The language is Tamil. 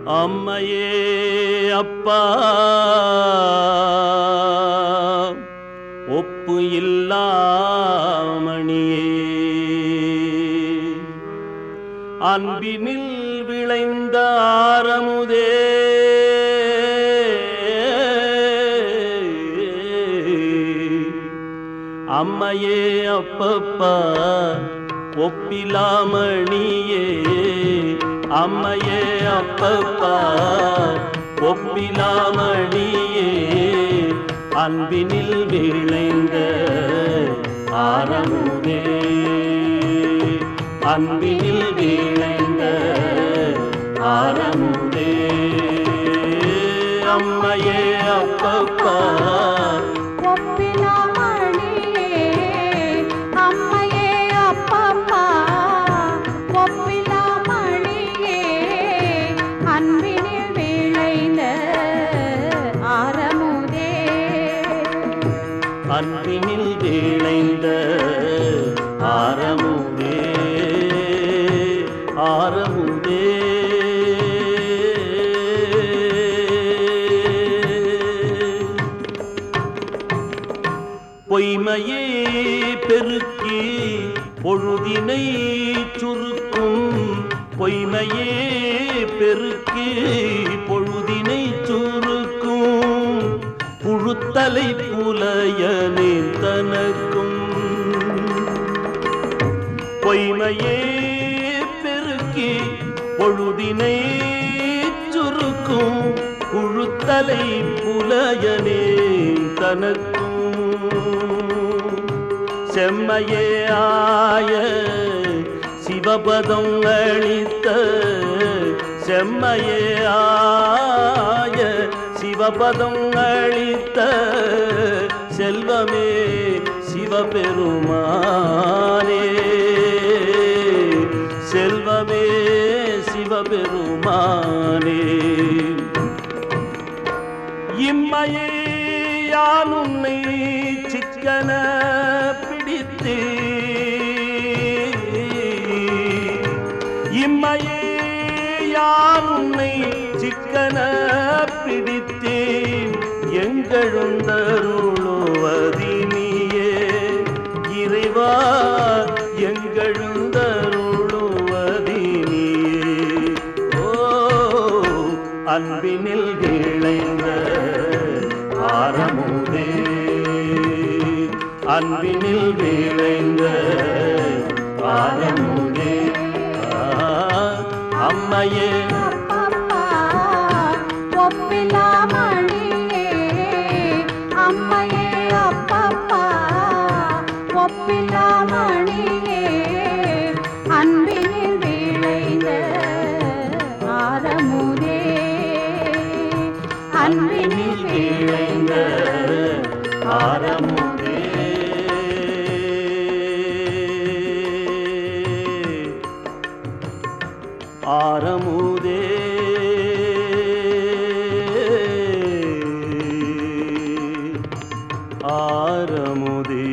அம்மையே அப்பா ஒப்பு இல்லாமணியே அன்பினில் விளைந்த ஆரமுதே அம்மையே அப்பப்பா ஒப்பிலாமணியே அம்மையே அப்பப்பா ஒப்பிலாமணியே அன்பினில் விளைந்த ஆரமுதே அன்பினில் விளைந்த ஆரமுதே அம்மையே அப்பப்பா ஒப்பிலாமணியே அம்மையே அப்பப்பா ஒப்பிலாமணியே அன்பினில் விளைந்த ஆரமுதே அன்பினில் விளைந்த ஆரமுதே ஆரமுதே பொய்மையே பெருக்கி பொழுதினை சுருக்கும் பொய்மையே பெருக்கி பொழுதினை சுருக்கும் புழுத்தலை புலையனே தனக்கும் பொய்மையே பெருக்கி பொழுதினை சுருக்கும் புழுத்தலை புலையனே தனக்கும் செம்மையே ஆய சிவபதம் அளித்த செம்மையே ஆய சிவபதம் அளித்த செல்வமே சிவபெருமானே செல்வமே சிவபெருமானே இம்மையே யான் உன்னை சிக்கன பிடித்து இம்மையே யான் உன்னை சிக்கன பிடித்தேன் எங்கழுந்தருளுவதினியே இறைவா எங்கழுந்தருளுவதினியே ஓ அன்பினில் விளைந்த ஆரமுதே அன்பினில் விளைந்த ஆரமுதே ஆ, அம்மையே அப்பப்பா ஒப்பிலாமணியே அம்மையே அப்பப்பா ஒப்பிலாமணியே அன்பினில் விளைந்த ஆரமுதே அன்பினில் அன்பினில் விளைந்த ஆரமுதே ஆரமுதே ஆரமுதே